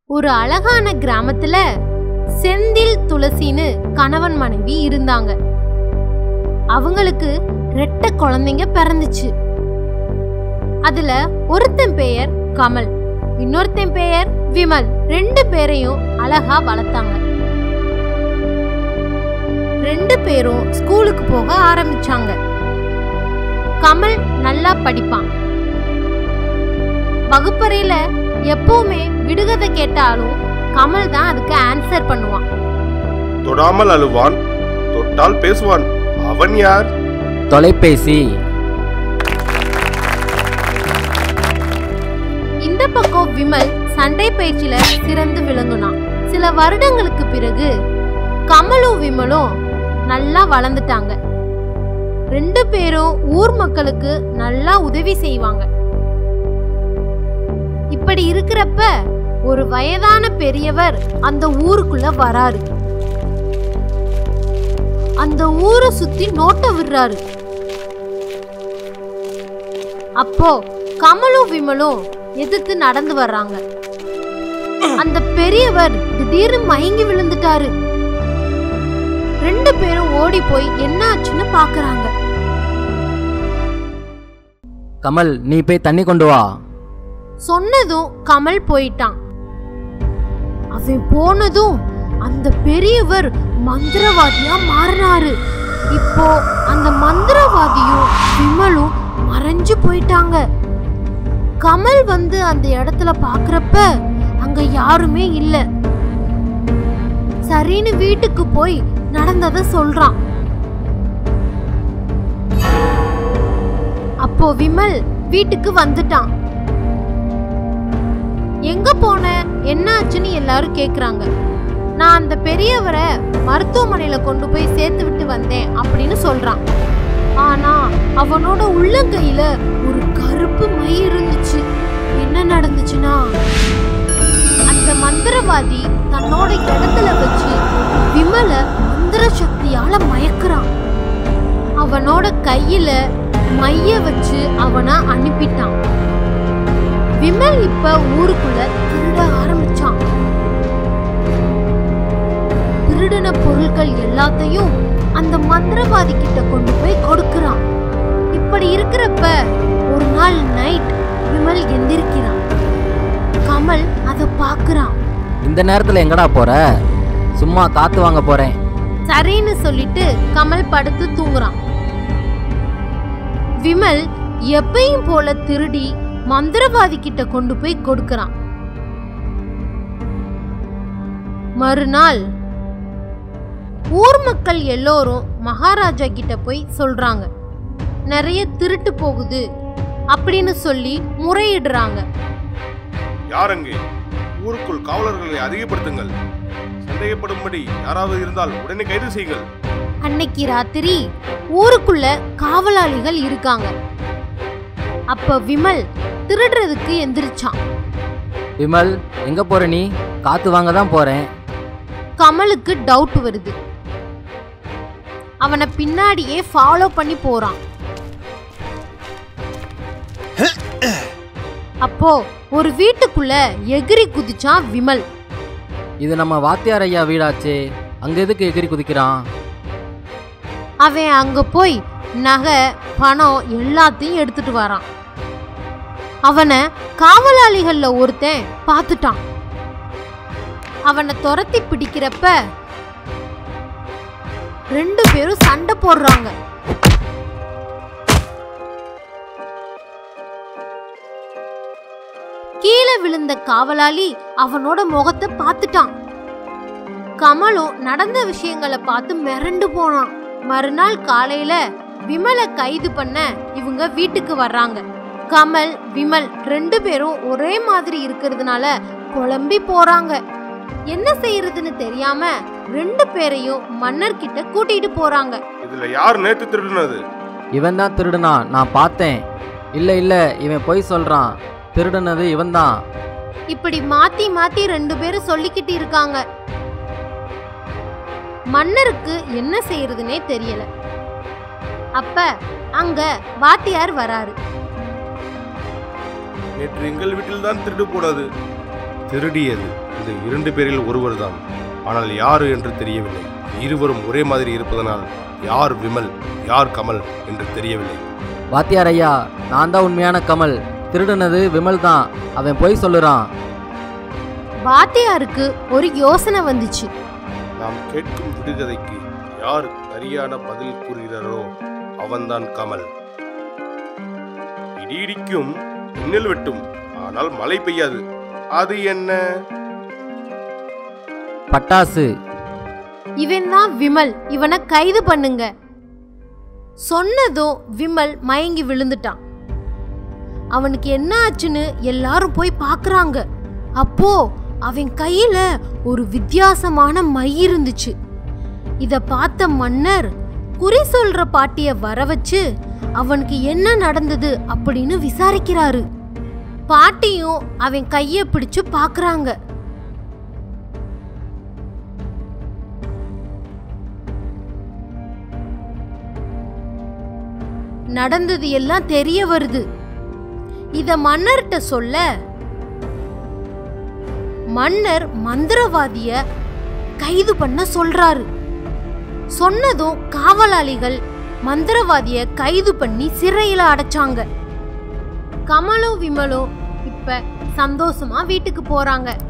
ஒரு அழகான கிராமத்துல செந்தில் துளசின்னு கணவன் மனைவி இருந்தாங்க அவங்களுக்கு ரெட்டை குழந்தைங்க பிறந்துச்சு அதுல ஒருத்தன் பெயர் கமல் இன்னொருத்தன் பெயர் விமல் ரெண்டு பேரையும் அழகா வளர்த்தாங்க ரெண்டு பேரும் ஸ்கூலுக்கு போக ஆரம்பிச்சாங்க கமல் நல்லா படிப்பான் வகுப்பறையில எப்பவுமே விடுகதை கேட்டாலும் கமல் தான் அதுக்கு ஆன்சர் பண்ணுவான் தொடாமல் அழுவான் தொட்டால் பேசுவான் அவன் யார் தொலைபேசி இந்த பக்கம் விமல் சண்டை பயிற்சியில சிறந்து விளங்குனான் சில வருடங்களுக்கு பிறகு கமலும் விமலும் நல்லா வளர்ந்துட்டாங்க ரெண்டு பேரும் ஊர் மக்களுக்கு நல்லா உதவி செய்வாங்க இப்படி இருக்கிறப்ப ஒரு வயதான பெரியவர் அந்த ஊருக்குள்ள வராரு அந்த ஊரை சுத்தி நோட்ட விடுறாரு அப்போ கமலும் விமலும் எதிர்த்து நடந்து வர்றாங்க அந்த பெரியவர் திடீர்னு மயங்கி விழுந்துட்டாரு ரெண்டு பேரும் ஓடி போய் என்ன ஆச்சுன்னு பாக்குறாங்க கமல் நீ போய் தண்ணி கொண்டு வா சொன்னதும் கமல் போயிட்டான் அவன் போனதும் அந்த பெரியவர் மந்திரவாதியா மாறினாரு இப்போ அந்த மந்திரவாதியும் விமலும் மறைஞ்சு போயிட்டாங்க கமல் வந்து அந்த இடத்துல பாக்குறப்ப அங்க யாருமே இல்ல சரின்னு வீட்டுக்கு போய் நடந்தத சொல்றான் அப்போ விமல் வீட்டுக்கு வந்துட்டான் எங்க போன என்னாச்சுன்னு எல்லாரும் கேக்குறாங்க நான் அந்த பெரியவரை மருத்துவமனையில கொண்டு போய் சேர்த்து விட்டு வந்தேன் அப்படின்னு சொல்றான் ஆனா அவனோட உள்ளங்கையில ஒரு கருப்பு மை இருந்துச்சு என்ன நடந்துச்சுன்னா அந்த மந்திரவாதி தன்னோட இடத்துல வச்சு விமல மந்திர சக்தியால மயக்குறான் அவனோட கையில மைய வச்சு அவனை அனுப்பிட்டான் விமல் இப்ப ஊருக்குள்ள திருட ஆரம்பிச்சான் திருடின பொருட்கள் எல்லாத்தையும் அந்த மந்திரவாதி கிட்ட கொண்டு போய் கொடுக்கறான் இப்படி இருக்கிறப்ப ஒரு நாள் நைட் விமல் எந்திரிக்கிறான் கமல் அத பாக்குறான் இந்த நேரத்தில் எங்கடா போற சும்மா காத்து வாங்க போறேன் சரின்னு சொல்லிட்டு கமல் படுத்து தூங்குறான் விமல் எப்பயும் போல திருடி மந்திரவாதி கிட்ட கொண்டு போய் கொடுக்கறான் மறுநாள் ஊர் மக்கள் எல்லோரும் மகாராஜா கிட்ட போய் சொல்றாங்க நிறைய திருட்டு போகுது அப்படின்னு சொல்லி முறையிடுறாங்க யார் அங்கே ஊருக்குள் காவலர்களை அதிகப்படுத்துங்கள் சந்தேகப்படும்படி யாராவது இருந்தால் உடனே கைது செய்யுங்கள் அன்னைக்கு ராத்திரி ஊருக்குள்ள காவலாளிகள் இருக்காங்க அப்ப விமல் திருடுறதுக்கு எந்திரிச்சான் விமல் எங்க போற நீ காத்து வாங்க தான் போறேன் கமலுக்கு டவுட் வருது அவனை பின்னாடியே ஃபாலோ பண்ணி போறான் அப்போ ஒரு வீட்டுக்குள்ள எகிரி குதிச்சான் விமல் இது நம்ம வாத்தியார் ஐயா வீடாச்சே அங்க எதுக்கு எகிரி குதிக்கிறான் அவன் அங்க போய் நகை பணம் எல்லாத்தையும் எடுத்துட்டு வரான் அவனை காவலாளிகள்ல ஒருத்தன் பார்த்துட்டான் அவனை துரத்தி பிடிக்கிறப்ப ரெண்டு பேரும் சண்டை போடுறாங்க கீழே விழுந்த காவலாளி அவனோட முகத்தை பார்த்துட்டான் கமலும் நடந்த விஷயங்களை பார்த்து மிரண்டு போனான் மறுநாள் காலையில விமலை கைது பண்ண இவங்க வீட்டுக்கு வர்றாங்க கமல் விமல் ரெண்டு பேரும் ஒரே மாதிரி இருக்கிறதுனால குழம்பி போறாங்க என்ன செய்யறதுன்னு தெரியாம ரெண்டு பேரையும் மன்னர் கிட்ட கூட்டிட்டு போறாங்க இதுல யார் நேத்து திருடினது இவன் தான் திருடுனான் நான் பார்த்தேன் இல்ல இல்ல இவன் பொய் சொல்றான் திருடுனது இவன் தான் இப்படி மாத்தி மாத்தி ரெண்டு பேரும் சொல்லிக்கிட்டு இருக்காங்க மன்னருக்கு என்ன செய்யறதுனே தெரியல அப்ப அங்க வாத்தியார் வராரு நேற்று எங்கள் வீட்டில் தான் திருடு போனது திருடியது இந்த இரண்டு பேரில் ஒருவர்தான் ஆனால் யாரு என்று தெரியவில்லை இருவரும் ஒரே மாதிரி இருப்பதனால் யார் விமல் யார் கமல் என்று தெரியவில்லை வாத்தியார் ஐயா நான் தான் உண்மையான கமல் திருடுனது விமல் தான் அவன் பொய் சொல்லுறான் வாத்தியாருக்கு ஒரு யோசனை வந்துச்சு நாம் கேட்கும் விடுகதைக்கு யார் சரியான பதில் கூறுகிறாரோ அவன்தான் கமல் இடி இடிக்கும் மின்னல் வெட்டும் ஆனால் மழை பெய்யாது அது என்ன பட்டாசு இவன் தான் விமல் இவனை கைது பண்ணுங்க சொன்னதும் விமல் மயங்கி விழுந்துட்டான் அவனுக்கு என்ன ஆச்சுன்னு எல்லாரும் போய் பார்க்கறாங்க அப்போ அவன் கையில ஒரு வித்தியாசமான மை இருந்துச்சு இத பார்த்த மன்னர் குறி சொல்ற பாட்டிய வர வச்சு அவனுக்கு என்ன நடந்தது அப்படின்னு விசாரிக்கிறாரு பாட்டியும் அவன் கைய பிடிச்சு பார்க்கறாங்க நடந்தது எல்லாம் தெரிய வருது இத மன்னர்கிட்ட சொல்ல மன்னர் மந்திரவாதிய கைது பண்ண சொல்றாரு சொன்னதும் காவலாளிகள் மந்திரவாதிய கைது பண்ணி சிறையில அடைச்சாங்க கமலும் விமலும் இப்ப சந்தோஷமா வீட்டுக்கு போறாங்க